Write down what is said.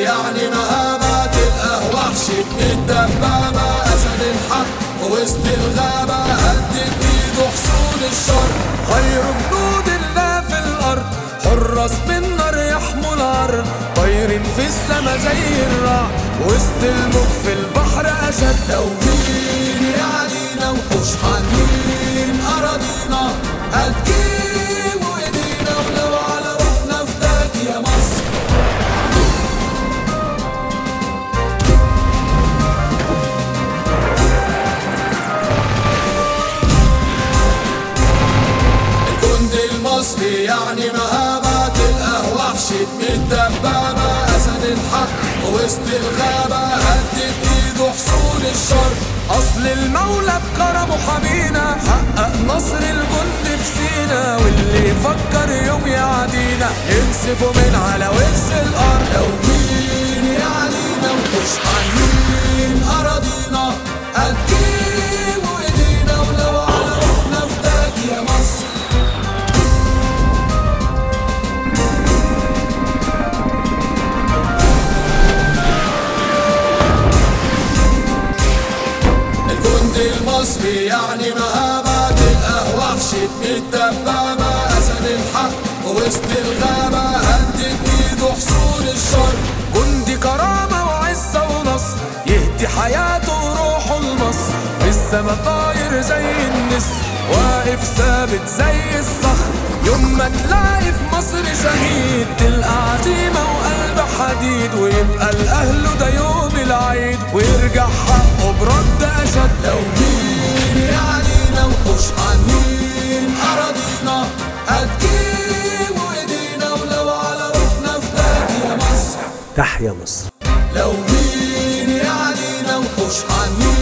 يعني مهابة تلقاه وحش الدبابة أسد الحق وسط الغابة هدد إيده حصول الشر خير جنود الله في الأرض حراس بالنار يحموا الأرض طايرين في السما زي الرعد وسط الموج في البحر أشد لو مين يعنينا وحوش حنين أراضينا هتجيبوا إيدينا ولو على روحنا فداك يا مصر الجند المصري يعني مهابة تلقاه وحش الدبابة أسد الحق وسط الغابة هدد إيده حصول الشر أصل المولى بكرمه حمينا حقق نصر الجند في سينا واللي يفكر يوم يعدينا ينسفه من على وش الأرض لو مين يعنينا ومش عنين أراضينا هتجيبوا إيدينا ولو على روحنا فداك يا مصر الجند المصري يعني مهابة تلقاه وحش الدبابة أسد الحق وسط الغابة هدد إيده حصول الشر جندي كرامة وعزة ونصر يهدي حياته وروحه لمصر في السما طاير زي النسر واقف ثابت زي الصخر يوم ما تلاقي في مصر شهيد تلقى عزيمة وقلب حديد ويبقى لأهله ده يوم العيد ويرجع حقه برد أشد لو مين يعنينا وحوش عنين أراضينا هتجيبوا إيدينا ولو على روحنا فداك يا مصر تحيا مصر لو مين يعنينا وحوش عنين